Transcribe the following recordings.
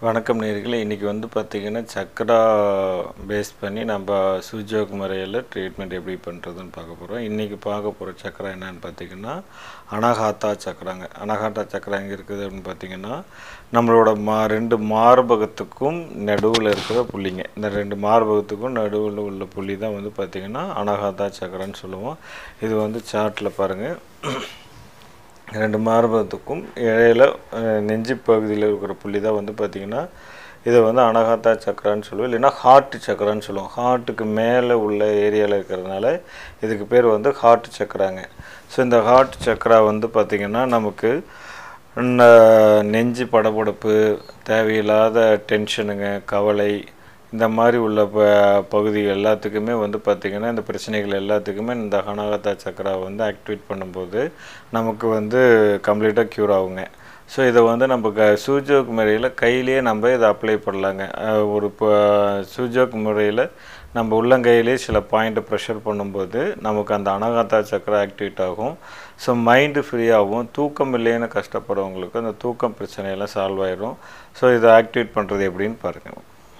வணக்கம் நேயர்களே இன்றைக்கி வந்து பார்த்திங்கன்னா சக்கரா பேஸ் பண்ணி நம்ம சுஜோக் முறையில் ட்ரீட்மெண்ட் எப்படி பண்ணுறதுன்னு பார்க்க போகிறோம் இன்றைக்கி பார்க்க போகிற சக்கரா என்னன்னு பார்த்திங்கன்னா அனகாத்தா சக்கராங்க அனகாத்தா சக்கரா எங்கே இருக்குது அப்படின்னு பார்த்திங்கன்னா நம்மளோட மா ரெண்டு மார்பகத்துக்கும் நடுவில் இருக்கிற புள்ளிங்க இந்த ரெண்டு மார்பகத்துக்கும் நடுவில் உள்ள புள்ளி தான் வந்து பார்த்திங்கன்னா அனகாத்தா சக்கரான்னு சொல்லுவோம் இது வந்து சார்ட்டில் பாருங்கள் ரெண்டு மார்பகத்துக்கும் இடையில அஹ், நெஞ்சு பகுதியில் இருக்கிற புள்ளி தான் வந்து பார்த்திங்கன்னா இதை வந்து அனகாத்தா சக்கரான்னு சொல்லுவோம் இல்லைன்னா ஹார்ட் சக்கரான்னு சொல்லுவோம் ஹார்ட்டுக்கு மேலே உள்ள ஏரியாவில் இருக்கிறதுனால இதுக்கு பேர் வந்து ஹார்ட் சக்கராங்க ஸோ இந்த ஹார்ட் சக்கரா வந்து பார்த்திங்கன்னா நமக்கு ந- நெஞ்சு படபடப்பு தேவையில்லாத டென்ஷனுங்க கவலை இந்த மாதிரி உள்ள ப பகுதிகள் எல்லாத்துக்குமே வந்து பார்த்திங்கன்னா இந்த பிரச்சனைகள் எல்லாத்துக்குமே இந்த அனாகத்தா சக்கரா வந்து ஆக்டிவேட் பண்ணும்போது நமக்கு வந்து கம்ப்ளீட்டாக க்யூர் ஆகுங்க ஸோ இதை வந்து நம்ம க சூஜோக் முறையில் கையிலேயே நம்ம இதை அப்ளை பண்ணலாங்க அஹ் ஒரு இப்போ சூஜோக் முறையில் நம்ம உள்ளங்கையிலே சில பாயிண்ட்டை ப்ரெஷர் பண்ணும்போது நமக்கு அந்த அனகாத்தா சக்கரை ஆக்டிவேட் ஆகும் ஸோ மைண்டு ஃப்ரீயாகும் தூக்கம் இல்லைன்னு கஷ்டப்படுறவங்களுக்கு அந்த தூக்கம் பிரச்சனையெல்லாம் சால்வ் ஆயிடும் ஸோ இதை ஆக்டிவேட் பண்ணுறது எப்படின்னு பாருங்கள்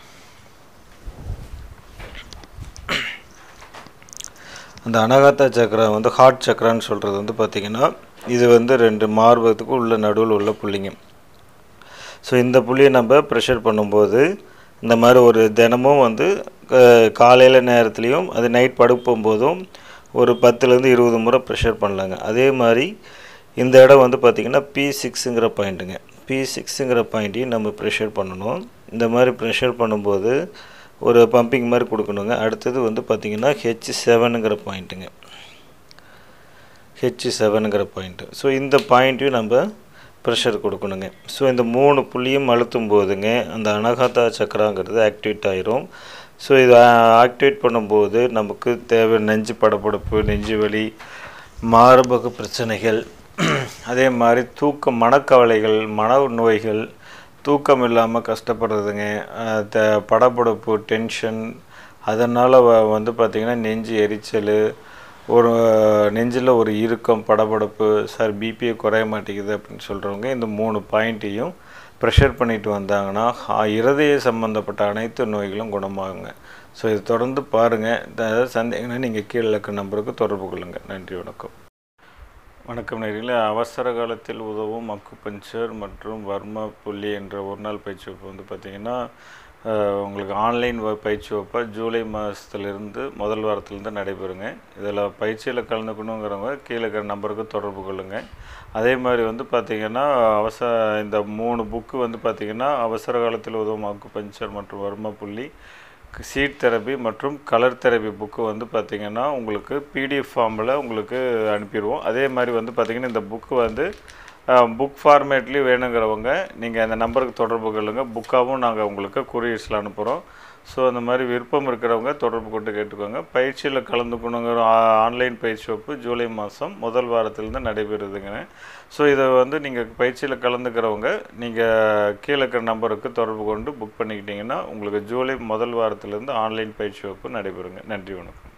அந்த அனகாத்தா சக்கரை வந்து ஹார்ட் சக்கரான்னு சொல்கிறது வந்து பார்த்திங்கன்னா இது வந்து ரெண்டு மார்பகத்துக்கு உள்ள நடுவில் உள்ள புள்ளிங்க ஸோ இந்த புள்ளியை நம்ம ப்ரெஷர் பண்ணும்போது இந்த மாதிரி ஒரு தினமும் வந்து காலையில் நேரத்துலையும் அது நைட் படுக்கும் போதும் ஒரு பத்துலேருந்து இருபது முறை ப்ரெஷர் பண்ணலாங்க அதே மாதிரி இந்த இடம் வந்து பார்த்திங்கன்னா பி சிக்ஸுங்கிற பாயிண்ட்டுங்க பி சிக்ஸுங்கிற பாயிண்ட்டையும் நம்ம ப்ரெஷர் பண்ணணும் இந்த மாதிரி ப்ரெஷர் பண்ணும்போது ஒரு பம்பிங் மாதிரி கொடுக்கணுங்க அடுத்தது வந்து பார்த்திங்கன்னா ஹெச் செவனுங்கிற பாயிண்ட்டுங்க ஹெச் செவனுங்கிற பாயிண்ட்டு ஸோ இந்த பாயிண்ட்டையும் நம்ம ப்ரெஷர் கொடுக்கணுங்க ஸோ இந்த மூணு புள்ளியும் அழுத்தும் போதுங்க அந்த அனகாத்தா சக்கராங்கிறது ஆக்டிவேட் ஆயிரும் ஸோ இதை ஆக்டிவேட் பண்ணும்போது நமக்கு தேவை நெஞ்சு படபடப்பு நெஞ்சு வலி மார்பக பிரச்சனைகள் அதே மாதிரி தூக்கம் மனக்கவலைகள் மன நோய்கள் தூக்கம் இல்லாமல் கஷ்டப்படுறதுங்க அஹ் த- படபடப்பு டென்ஷன் அதனால் வந்து பார்த்திங்கன்னா நெஞ்சு எரிச்சல் ஒரு நெஞ்சில் ஒரு இறுக்கம் படபடப்பு சார் பிபியை குறைய மாட்டேங்குது அப்படின்னு சொல்கிறவங்க இந்த மூணு பாயிண்ட்டையும் ப்ரெஷர் பண்ணிட்டு வந்தாங்கன்னா ஹா- இருதய சம்மந்தப்பட்ட அனைத்து நோய்களும் குணமாகுங்க ஸோ இது தொடர்ந்து பாருங்கள் ஏதாவது சந்தேகம்னா நீங்கள் கீழே இருக்க நம்பருக்கு தொடர்பு கொள்ளுங்கள் நன்றி வணக்கம் வணக்கம் நேர்களே அவசர காலத்தில் உதவும் அக்குபஞ்சர் மற்றும் வர்மா புள்ளி என்ற ஒரு நாள் பயிற்சி வகுப்பு வந்து பார்த்திங்கன்னா அஹ், உங்களுக்கு ஆன்லைன் வ- பயிற்சி வகுப்பாக ஜூலை மாதத்துலேருந்து முதல் வாரத்துலேருந்து நடைபெறுங்க இதில் பயிற்சியில் கலந்துக்கணுங்கிறவங்க கீழே இருக்கிற நம்பருக்கு தொடர்பு கொள்ளுங்கள் அதே மாதிரி வந்து பார்த்திங்கன்னா அவசர இந்த மூணு புக்கு வந்து பார்த்திங்கன்னா அவசர காலத்தில் உதவும் அக்குபஞ்சர் மற்றும் வர்மா புள்ளி சீட் தெரப்பி மற்றும் கலர் தெரப்பி புக்கு வந்து பார்த்திங்கன்னா உங்களுக்கு பிடிஎஃப் ஃபார்மில் உங்களுக்கு அனுப்பிடுவோம் அதே மாதிரி வந்து பார்த்திங்கன்னா இந்த புக்கு வந்து புக் ஃபார்மேட்லேயும் வேணுங்கிறவங்க நீங்கள் அந்த நம்பருக்கு தொடர்பு கொள்ளுங்க புக்காகவும் நாங்கள் உங்களுக்கு கொரியர்ஸில் அனுப்புகிறோம் ஸோ அந்த மாதிரி விருப்பம் இருக்கிறவங்க தொடர்பு கொண்டு கேட்டுக்கோங்க பயிற்சியில் கலந்துக்கணுங்கிற ஆ- ஆன்லைன் பயிற்சி வகுப்பு ஜூலை மாதம் முதல் வாரத்திலேருந்து நடைபெறுதுங்க ஸோ இதை வந்து நீங்கள் பயிற்சியில் கலந்துக்கிறவங்க நீங்கள் கீழே இருக்கிற நம்பருக்கு தொடர்பு கொண்டு புக் பண்ணிக்கிட்டிங்கன்னா உங்களுக்கு ஜூலை முதல் வாரத்திலேருந்து ஆன்லைன் பயிற்சி வகுப்பு நடைபெறுங்க நன்றி வணக்கம்